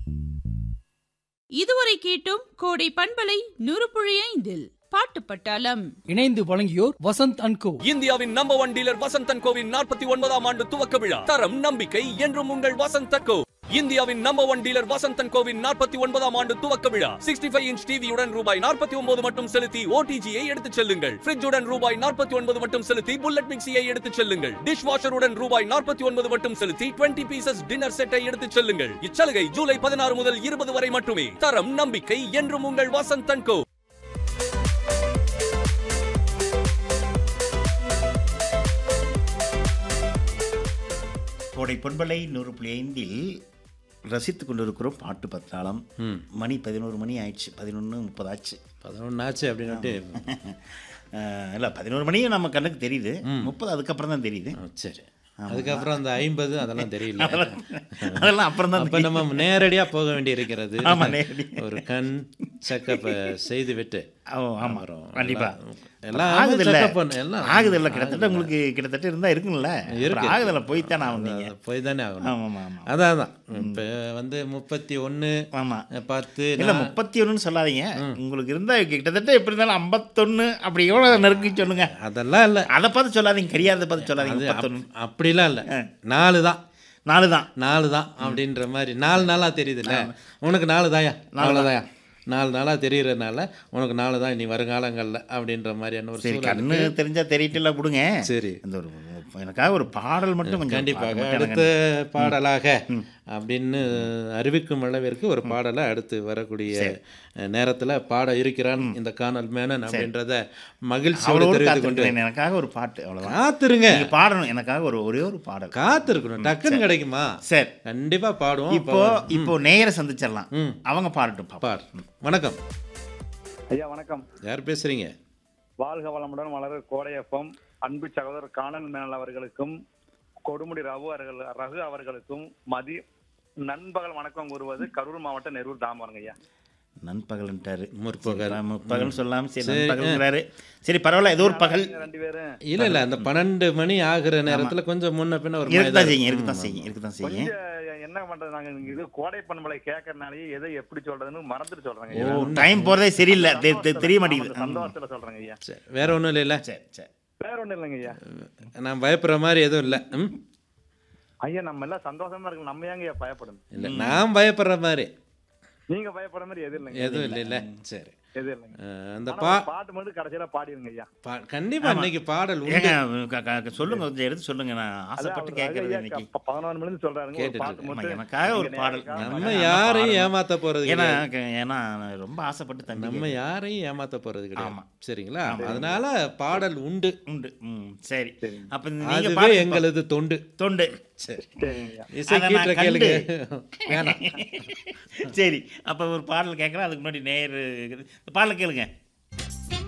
இதுவரை கேட்டோம் கோடை பண்பலை நூறுபுழி ஐந்தில் பாட்டு பட்டாளம் இணைந்து வழங்கியோர் வசந்த் அண்ட் கோ இந்தியாவின் நம்பர் ஒன் டீலர் வசந்தன் கோவின் நாற்பத்தி ஒன்பதாம் ஆண்டு துவக்க விழா தரம் நம்பிக்கை என்றும் உங்கள் வசந்தன் கோ இந்தியாவின் நம்பர் ஒன் டீலர் வசந்தன் கோவின் நாற்பத்தி ஒன்பதாம் ஆண்டு துவக்க விழா சிக்ஸ்டி ஃபைவ் இன்ச் டிவியுடன் ரூபாய் நாற்பத்தி ஒன்பது மட்டும் செலுத்தி ஓடிஜியை எடுத்துச் செல்லுங்கள் ஃபிரிட்ஜுடன் ரூபாய் நாற்பத்தி ஒன்பது மட்டும் செலுத்தி புல்லட் மிக்சியை எடுத்துச் செல்லுங்கள் டிஷ் வாஷருடன் ரூபாய் நாற்பத்தி ஒன்பது மட்டும் செலுத்தி டுவெண்ட்டி பீசஸ் டின்னர் செட்டை எடுத்துச் செல்லுங்கள் இச்சலுகை ஜூலை பதினாறு முதல் இருபது வரை மட்டுமே தரம் நம்பிக்கை என்றும் உங்கள் வசந்தன் கோ கோடை பொன்பலை நூறு புள்ளி ஐந்தில் ரசித்து கொண்டிருக்கிறோம் பாட்டு பத்தாளம் மணி பதினோரு மணி ஆயிடுச்சு பதினொன்று முப்பது ஆச்சு பதினொன்று ஆச்சு அப்படின்னுட்டு இல்லை பதினோரு மணியும் நம்ம கண்ணுக்கு தெரியுது முப்பது அதுக்கப்புறம் தான் தெரியுது ஆ, சரி அதுக்கப்புறம் அந்த ஐம்பது அதெல்லாம் தெரியல அதெல்லாம் அப்புறம் தான் அப்ப நம்ம நேரடியா போக வேண்டி இருக்கிறது ஆமா, நேரடி. ஒரு கண் செக்கப் செய்து விட்டு ஓ ஆமாம் அப்புறம் கண்டிப்பா எல்லாம் ஆகுது இல்லை check up பண்ணு, எல்லாம் ஆகுது இல்லை கிட்டத்தட்ட உங்களுக்கு கிட்டத்தட்ட இருந்தால் இருக்குங்கள இருக்கு. ஆகுது இல்லை போய்த்தானே ஆகுங்க போய் தானே ஆகணும் ஆமாம் ஆமாம் ஆமாம் அதான் அதான் இப்போ வந்து முப்பத்தி ஒன்று ஆமாம் பத்து இல்லை நா- முப்பத்தி ஒன்றுன்னு சொல்லாதீங்க உங்களுக்கு இருந்தால் கிட்டத்தட்ட எப்படி இருந்தாலும் ஐம்பத்தொன்று அப்படி எவ்வளோ நெருக்கி சொல்லுங்க அதெல்லாம் இல்லை அதை பார்த்து சொல்லாதீங்க கரியாதை பார்த்து சொல்லாதீங்க அது முப்பத்தொன்று அப்- அப்படிலாம் இல்லை நாலு தான் நாலு தான் நாலு தான் அப்படின்ற மாதிரி நாலு நாளாக தெரியுதுல்ல உனக்கு நாலு தாயா நாலு தாயா நாலு நாளாக தெரியறதுனால உனக்கு நாலு தான் இனி வருங்காலங்களில் அப்படின்ற மாதிரியான ஒரு சரி சூழல் கண்ணு தெரிஞ்சா தெரியட்டில்ல கொடுங்க சரி இந்த ஒரு எனக்காக ஒரு பாடல் மட்டும் கொஞ்சம் கண்டிப்பாக பாடல் மட்டும் அடுத்த எனக்கு- பாடலாக அப்படின்னு அறிவிக்கும் அளவிற்கு ஒரு பாடலை அடுத்து வரக்கூடிய நேரத்தில் பாட இருக்கிறான் இந்த காணல் மேனன் அப்படின்றத மகிழ்ச்சியோடு அவ்வளோடு தெரிவித்துக் கொண்டு காத்திருக்கிறேன் எனக்காக ஒரு பாட்டு அவ்வளோதான் காத்துருங்க நீங்க பாடணும் எனக்காக ஒரு ஒரே ஒரு பாடல் காத்திருக்கணும் டக்குன்னு கிடைக்குமா சரி கண்டிப்பா பாடுவோம் இப்போ இப்போ நேயரை சந்திச்சிடலாம் ம். அவங்க பாடட்டும் பாப்போம். பார் வணக்கம் ஐயா வணக்கம் யார் பேசுறீங்க வாழ்க வளமுடன் வளர கோடையப்பம் அன்பு சகோதரர் காணல் மேனல் அவர்களுக்கும் கொடுமுடி ரகு அவர்கள் ரகு அவர்களுக்கும் மதி நண்பகல் வணக்கம் கூறுவது கரூர் மாவட்டம் நெரூர் தாமரங்க ஐயா நண்பகல்ன்ட்டாரு முற்பகல். சரி, முற்பகல் சொல்லாம சரி நண்பகல்ங்கிறாரு சரி பரவாயில்ல ஏதோ ஒரு பகல் ரெண்டு பேரும் இல்ல இல்ல அந்த பன்னெண்டு மணி ஆகுற நேரத்துல கொஞ்சம் முன்ன பின்ன ஒரு மாதிரி இருக்குதான் தான் செய்யுங்க இருக்கும். இருக்குதான் செய்யுங்க இருக்குதான் செய்யுங்க கொஞ்சம் என்ன பண்றது நாங்க இங்க இது கோடை பண்பலை கேட்கறதுனாலயே எதை எப்படி சொல்றதுன்னு மறந்துட்டு சொல்றேங்க ஓ ஐயா டைம் போறதே சரியில்லை தெ- தெ- தெரிய ஆமா, மாட்டேங்குது ம். சந்தோஷத்துல சொல்றேங்க ஐயா சரி, வேற ஒண்ணும் இல்லைல்ல சரி சரி வேற ஒண்ணும் இல்லைங்க ஐயா நான் பயப்படுற மாதிரி எதுவும் இல்ல ம்? ஐயா நம்ம எல்லாம் சந்தோஷமா இருக்கு நம்ம ஏங்க ஐயா பயப்படணும் இல்ல நான் பயப்படுற மாதிரி நீங்க பயப்படுற மாதிரி எதுவும் இல்லைங்க எதுவும் இல்லை இல்ல சரி எதுவும் இல்லைங்க அஹ், அந்த ஆனா பா ஒரு பாட்டு மட்டும் கடைசியில பாடிருங்க ஐயா பா- கண்டிப்பா இன்னைக்கு பாடல் உண்டு ஏங்க க- க- க- சொல்லுங்க கொஞ்சம் எடுத்து சொல்லுங்க நான் ஆசைப்பட்டு அதான் கேட்கறது ஐயா, இன்னைக்கு ப- பதினொரு மணில இருந்து சொல்றாருங்க ஒரு கேட்டுட்டு பாட்டு இருக்கேன். மட்டும் எனக்காக ஒரு நீங்க பாடல். நேரடியா நம்ம நான் யாரையும் பாடணும். ஏமாத்த போறது ஏன்னா கிடையாது க- ஏன்னா நான் ரொம்ப ஆசைப்பட்டு தம்பி நம்ம யாரையும் ஏமாத்த போறது கிடையாது ஆமா. சரிங்களா அதனால பாடல் உண்டு உண்டு ம் சரி சரிங்க. அப்ப நீங்க அதுவே பாடுங்க எங்களது தொண்டு தொண்டு சரி சரிங்க ஐயா. இசை அதை கீற்ற நான் கேளுங்க கண்டு. வேணாம் சரி அப்ப ஒரு பாடல் கேட்கறேன் அதுக்கு முன்னாடி நேர் பாடலை கேளுங்க